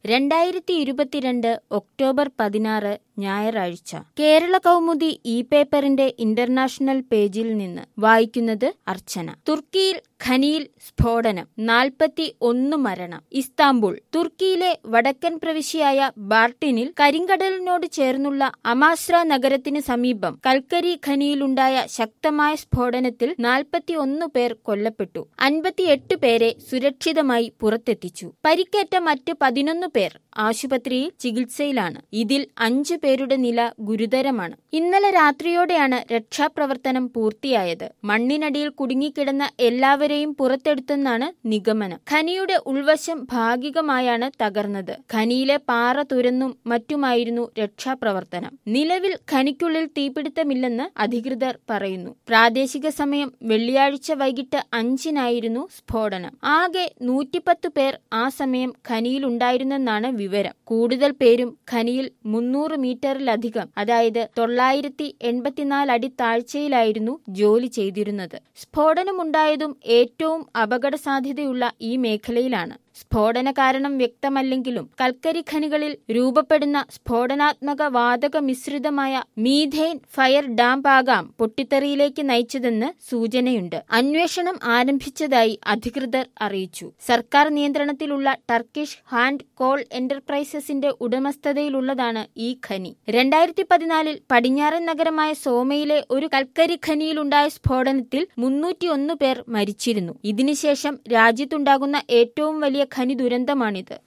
രണ്ടായിരത്തി ഇരുപത്തിരണ്ട് ഒക്ടോബർ പതിനാറ് ഞായറാഴ്ച കേരള കൗമുദി ഇ പേപ്പറിന്റെ ഇന്റർനാഷണൽ പേജിൽ നിന്ന് വായിക്കുന്നത് അർച്ചന തുർക്കിയിൽ ഖനിയിൽ സ്ഫോടനം നാൽപ്പത്തി ഒന്ന് മരണം ഇസ്താംബുൾ തുർക്കിയിലെ വടക്കൻ പ്രവിശ്യയായ ബാർട്ടിനിൽ കരിങ്കടലിനോട് ചേർന്നുള്ള അമാസ്ര നഗരത്തിന് സമീപം കൽക്കരി ഖനിയിലുണ്ടായ ശക്തമായ സ്ഫോടനത്തിൽ നാൽപ്പത്തി ഒന്ന് പേർ കൊല്ലപ്പെട്ടു അൻപത്തിയെട്ട് പേരെ സുരക്ഷിതമായി പുറത്തെത്തിച്ചു പരിക്കേറ്റ മറ്റ് പതിനൊന്ന് പേർ ആശുപത്രിയിൽ ചികിത്സയിലാണ് ഇതിൽ അഞ്ചു പേരുടെ നില ഗുരുതരമാണ് ഇന്നലെ രാത്രിയോടെയാണ് രക്ഷാപ്രവർത്തനം പൂർത്തിയായത് മണ്ണിനടിയിൽ കുടുങ്ങിക്കിടന്ന എല്ലാവരെയും പുറത്തെടുത്തെന്നാണ് നിഗമനം ഖനിയുടെ ഉൾവശം ഭാഗികമായാണ് തകർന്നത് ഖനിയിലെ പാറ തുരന്നും മറ്റുമായിരുന്നു രക്ഷാപ്രവർത്തനം നിലവിൽ ഖനിക്കുള്ളിൽ തീപിടുത്തമില്ലെന്ന് അധികൃതർ പറയുന്നു പ്രാദേശിക സമയം വെള്ളിയാഴ്ച വൈകിട്ട് അഞ്ചിനായിരുന്നു സ്ഫോടനം ആകെ നൂറ്റിപ്പത്ത് പേർ ആ സമയം ഖനിയിലുണ്ടായിരുന്നെന്നാണ് വിവരം കൂടുതൽ പേരും ഖനിയിൽ മുന്നൂറ് മീറ്ററിലധികം അതായത് തൊള്ളായിരത്തി എൺപത്തിനാല് അടി താഴ്ചയിലായിരുന്നു ജോലി ചെയ്തിരുന്നത് സ്ഫോടനമുണ്ടായതും ഏറ്റവും അപകട സാധ്യതയുള്ള ഈ മേഖലയിലാണ് സ്ഫോടന കാരണം വ്യക്തമല്ലെങ്കിലും കൽക്കരി ഖനികളിൽ രൂപപ്പെടുന്ന സ്ഫോടനാത്മക വാതക മിശ്രിതമായ മീഥെയ്ൻ ഫയർ ഡാം ആകാം പൊട്ടിത്തെറിയിലേക്ക് നയിച്ചതെന്ന് സൂചനയുണ്ട് അന്വേഷണം ആരംഭിച്ചതായി അധികൃതർ അറിയിച്ചു സർക്കാർ നിയന്ത്രണത്തിലുള്ള ടർക്കിഷ് ഹാൻഡ് കോൾ എന്റർപ്രൈസസിന്റെ ഉടമസ്ഥതയിലുള്ളതാണ് ഈ ഖനി രണ്ടായിരത്തി പതിനാലിൽ പടിഞ്ഞാറൻ നഗരമായ സോമയിലെ ഒരു കൽക്കരി ഖനിയിലുണ്ടായ സ്ഫോടനത്തിൽ മുന്നൂറ്റിയൊന്ന് പേർ മരിച്ചിരുന്നു ഇതിനുശേഷം രാജ്യത്തുണ്ടാകുന്ന ഏറ്റവും വലിയ ഖനി ദുരന്തമാണിത്